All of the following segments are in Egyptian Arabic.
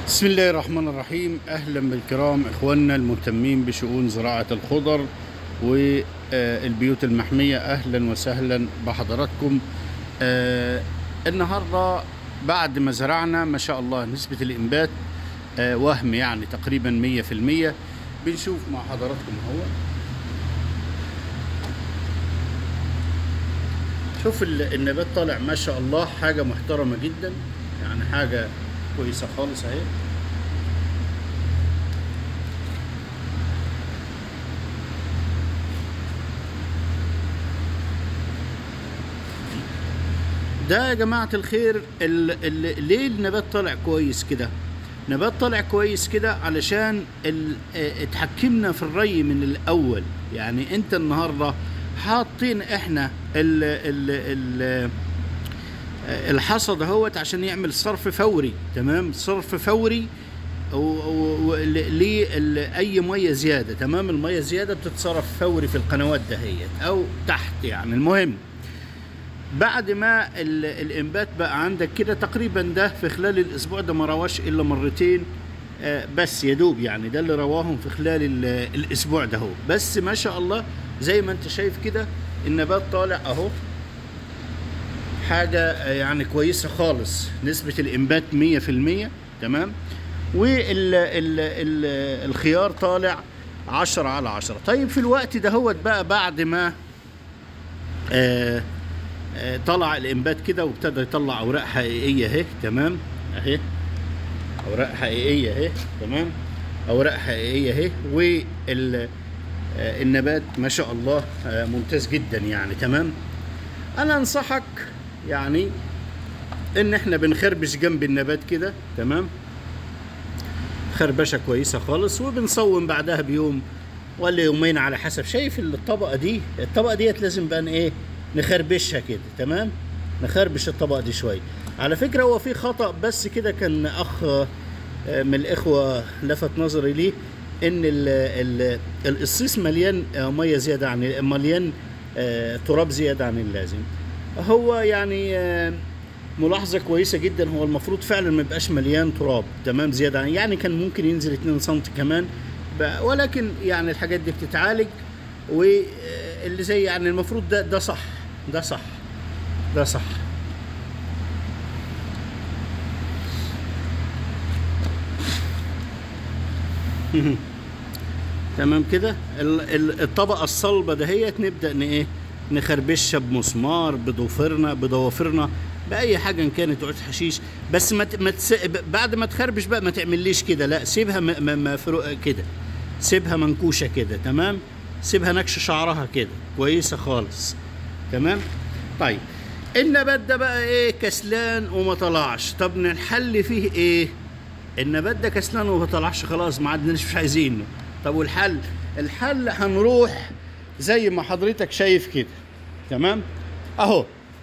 بسم الله الرحمن الرحيم اهلا بالكرام اخواننا المهتمين بشؤون زراعه الخضر والبيوت المحميه اهلا وسهلا بحضراتكم آه، النهارده بعد ما زرعنا ما شاء الله نسبه الانبات آه، وهم يعني تقريبا 100% بنشوف مع حضراتكم هو شوف ال- النبات طالع ما شاء الله حاجه محترمه جدا يعني حاجه كويسه خالص اهي ده يا جماعة الخير ال ال ليه النبات طالع كويس كده؟ نبات طالع كويس كده علشان ال- اه، اتحكمنا في الري من الأول يعني أنت النهاردة حاطين احنا ال ال ال الحصد اهوت عشان يعمل صرف فوري تمام صرف فوري لاي ميه زياده تمام الميه زياده بتتصرف فوري في القنوات دهيت او تحت يعني المهم بعد ما ال- الانبات بقى عندك كده تقريبا ده في خلال الاسبوع ده ما رواش الا مرتين آه، بس يا دوب يعني ده اللي رواهم في خلال ال- الاسبوع ده هو بس ما شاء الله زي ما انت شايف كده النبات طالع اهو حاجة آه، يعني كويسة خالص نسبة الإنبات 100% تمام والخيار طالع 10 على 10 طيب في الوقت ده هو بقى بعد ما آه آه طلع الإنبات كده وابتدى يطلع أوراق حقيقية أهي تمام أهي أوراق حقيقية أهي تمام أوراق حقيقية أهي وال آه، النبات ما شاء الله آه، ممتاز جدا يعني تمام انا انصحك يعني ان احنا بنخربش جنب النبات كده تمام خربشه كويسه خالص وبنصوم بعدها بيوم ولا يومين على حسب شايف الطبقه دي الطبقه ديت لازم بقى ايه نخربشها كده تمام نخربش الطبقه دي شويه على فكره هو في خطا بس كده كان اخ آه، من الاخوه لفت نظري ليه ان ال ال القصيص مليان آه، ميه زياده عن مليان آه، تراب زياده عن اللازم هو يعني آه، ملاحظه كويسه جدا هو المفروض فعلا ما يبقاش مليان تراب تمام زياده عن يعني كان ممكن ينزل 2 سم كمان ب- ولكن يعني الحاجات دي بتتعالج واللي زي يعني المفروض ده ده صح ده صح ده صح تمام كده ال- ال- الطبقه الصلبه دهيت نبدا ن ايه نخربشها بمسمار بضوافرنا بضوافرنا باي حاجه ان كانت عود حشيش بس ما ت- ما تس... ب- بعد ما تخربش بقى ما تعمليش كده لا سيبها م... م... مفروقه كده سيبها منكوشه كده تمام سيبها نكش شعرها كده كويسه خالص تمام طيب النبات ده بقى ايه كسلان وما طلعش طب الحل فيه ايه النبات ده كسلان وما طلعش خلاص ما عدناش مش عايزينه طب والحل الحل هنروح زي ما حضرتك شايف كده تمام اهو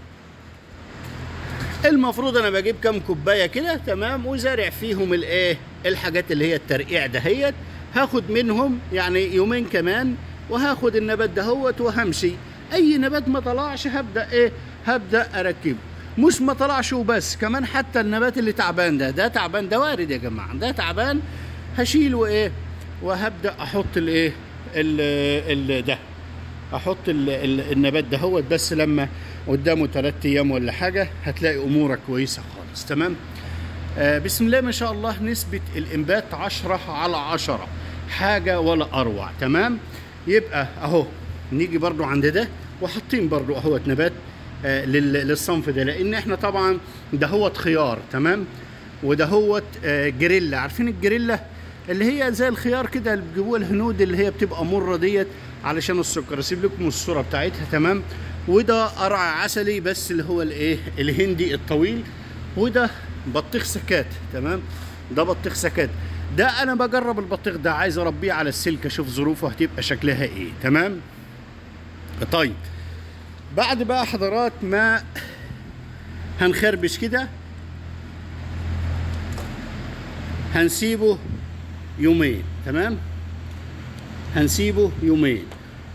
المفروض انا بجيب كام كوبايه كده تمام وزارع فيهم الايه الحاجات اللي هي الترقيع دهيت هاخد منهم يعني يومين كمان وهاخد النبات دهوت وهمشي اي نبات ما طلعش هبدا ايه هبدا اركبه مش ما طلعش وبس كمان حتى النبات اللي تعبان ده ده تعبان ده وارد يا جماعه ده تعبان هشيله ايه وهبدا احط الايه ال- ال- ده احط ال- ال- النبات ده هو بس لما قدامه ثلاث ايام ولا حاجه هتلاقي امورك كويسه خالص تمام آه بسم الله ما شاء الله نسبه الانبات عشرة على عشرة حاجه ولا اروع تمام يبقى اهو نيجي برضو عند ده وحاطين برضو اهوت نبات آه لل- للصنف ده لان احنا طبعا ده هوت خيار تمام وده هوت آه جريلا عارفين الجريلا اللي هي زي الخيار كده اللي بيجيبوها الهنود اللي هي بتبقى مره ديت علشان السكر اسيب لكم الصوره بتاعتها تمام وده قرع عسلي بس اللي هو الايه الهندي الطويل وده بطيخ سكات تمام ده بطيخ سكات ده انا بجرب البطيخ ده عايز اربيه على السلك اشوف ظروفه هتبقى شكلها ايه تمام طيب بعد بقى حضرات ما هنخربش كده هنسيبه يومين تمام هنسيبه يومين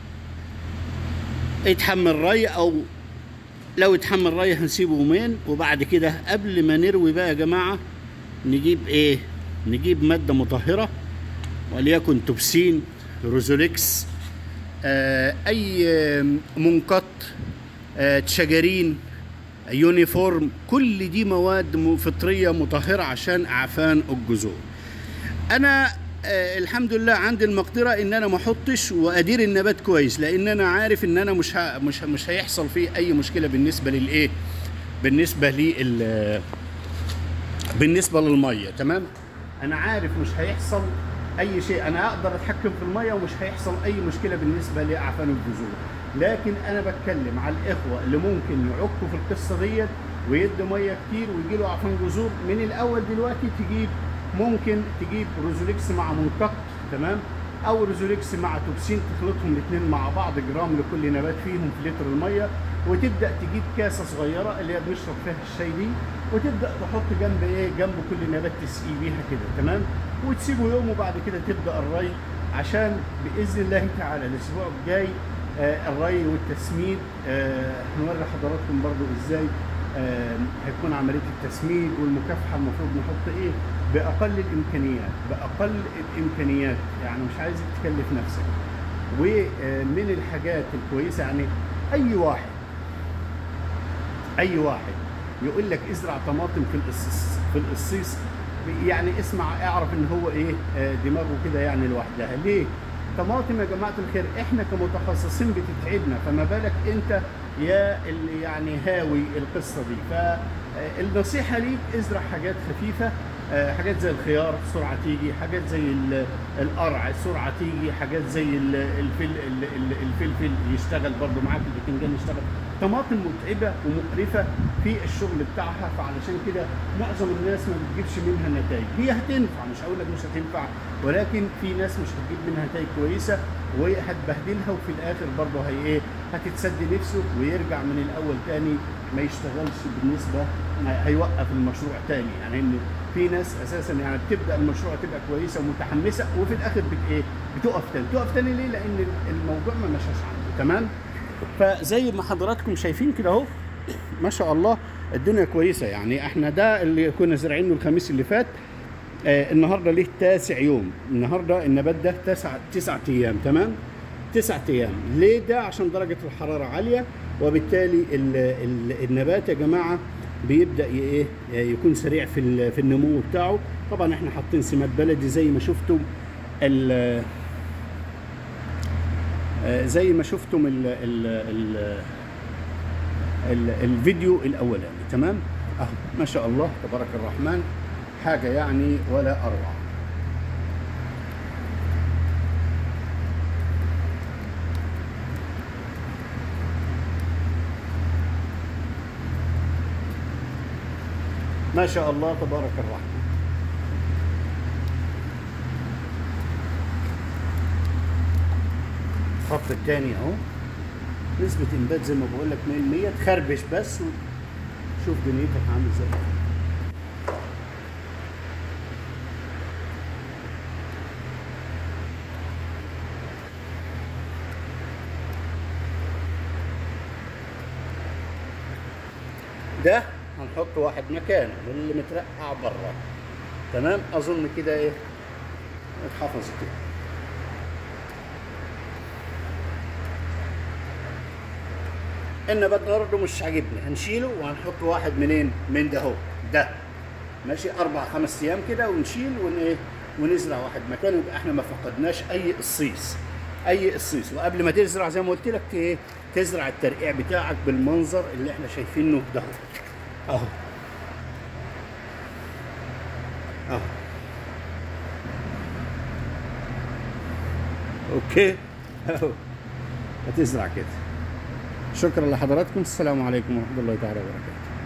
يتحمل ري او لو اتحمل ري هنسيبه يومين وبعد كده قبل ما نروي بقى يا جماعه نجيب ايه نجيب ماده مطهره وليكن توبسين روزوليكس آه، اي آه، منقط آه، تشجرين يونيفورم كل دي مواد م- فطريه مطهره عشان اعفان الجذور انا آه، الحمد لله عندي المقدره ان انا ما احطش وادير النبات كويس لان انا عارف ان انا مش ه... مش مش هيحصل فيه اي مشكله بالنسبه للايه بالنسبه لل بالنسبه للميه تمام انا عارف مش هيحصل اي شيء انا اقدر اتحكم في الميه ومش هيحصل اي مشكله بالنسبه لاعفان الجذور لكن انا بتكلم على الاخوه اللي ممكن يعكوا في القصه ديت ويدوا ميه كتير ويجي له اعفان جذور من الاول دلوقتي تجيب ممكن تجيب روزوليكس مع منقط تمام او روزوليكس مع توبسين تخلطهم الاثنين مع بعض جرام لكل نبات فيهم في لتر الميه وتبدا تجيب كاسه صغيره اللي هي بنشرب فيها الشاي دي وتبدا تحط جنب ايه جنب كل نبات تسقي بيها كده تمام وتسيبه يوم وبعد كده تبدا الري عشان باذن الله تعالى الاسبوع الجاي آه الري والتسميد آه هنوري حضراتكم برضو ازاي آه هتكون عمليه التسميد والمكافحه المفروض نحط ايه باقل الامكانيات باقل الامكانيات يعني مش عايزك تكلف نفسك ومن الحاجات الكويسه يعني اي واحد اي واحد يقول لك ازرع طماطم في القصيص في القصيص يعني اسمع اعرف ان هو ايه آه، دماغه كده يعني لوحدها ليه طماطم يا جماعه الخير احنا كمتخصصين بتتعبنا فما بالك انت يا اللي يعني هاوي القصه دي فالنصيحه ليك ازرع حاجات خفيفه آه، حاجات زي الخيار بسرعه تيجي حاجات زي ال- القرع بسرعه تيجي حاجات زي ال- الفل ال- ال- الفلفل يشتغل برضو معاك الباذنجان يشتغل طماطم متعبه ومقرفه في الشغل بتاعها فعلشان كده معظم الناس ما بتجيبش منها نتائج هي هتنفع مش هقول لك مش هتنفع ولكن في ناس مش هتجيب منها نتائج كويسه وهتبهدلها وفي الاخر برضه هي ايه هتتسد نفسه ويرجع من الاول تاني ما يشتغلش بالنسبه هيوقف المشروع تاني يعني ان في ناس اساسا يعني بتبدا المشروع تبقى كويسه ومتحمسه وفي الاخر بت ايه بتقف تاني تقف تاني ليه لان الموضوع ما مشاش عنده تمام فزي ما حضراتكم شايفين كده اهو ما شاء الله الدنيا كويسه يعني احنا ده اللي كنا زارعينه الخميس اللي فات آه النهارده ليه تاسع يوم النهارده النبات ده تسع تسع ايام تمام تسع ايام ليه ده عشان درجه الحراره عاليه وبالتالي ال ال النبات يا جماعه بيبدا ي- ايه يكون سريع في ال- في النمو بتاعه طبعا احنا حاطين سماد بلدي زي ما شفتم ال- آه، زي ما شفتم ال ال ال ال الفيديو الاولاني تمام اهو ما شاء الله تبارك الرحمن حاجه يعني ولا اروع ما شاء الله تبارك الرحمن الخط الثاني اهو نسبة انبات زي ما بقول لك 100% تخربش بس وشوف دنيتك عامل ازاي ده هنحط واحد مكانه واللي مترقع بره تمام اظن كده ايه اتحفظت كده النبات برضه مش عاجبني هنشيله وهنحط واحد منين من ده اهو ده ماشي اربع خمس ايام كده ونشيل ون ايه ونزرع واحد مكانه يبقى احنا ما فقدناش اي قصيص اي قصيص وقبل ما تزرع زي ما قلت لك ايه تزرع الترقيع بتاعك بالمنظر اللي احنا شايفينه ده اهو اهو اهو اوكي اهو هتزرع كده شكرا لحضراتكم السلام عليكم ورحمه الله تعالى وبركاته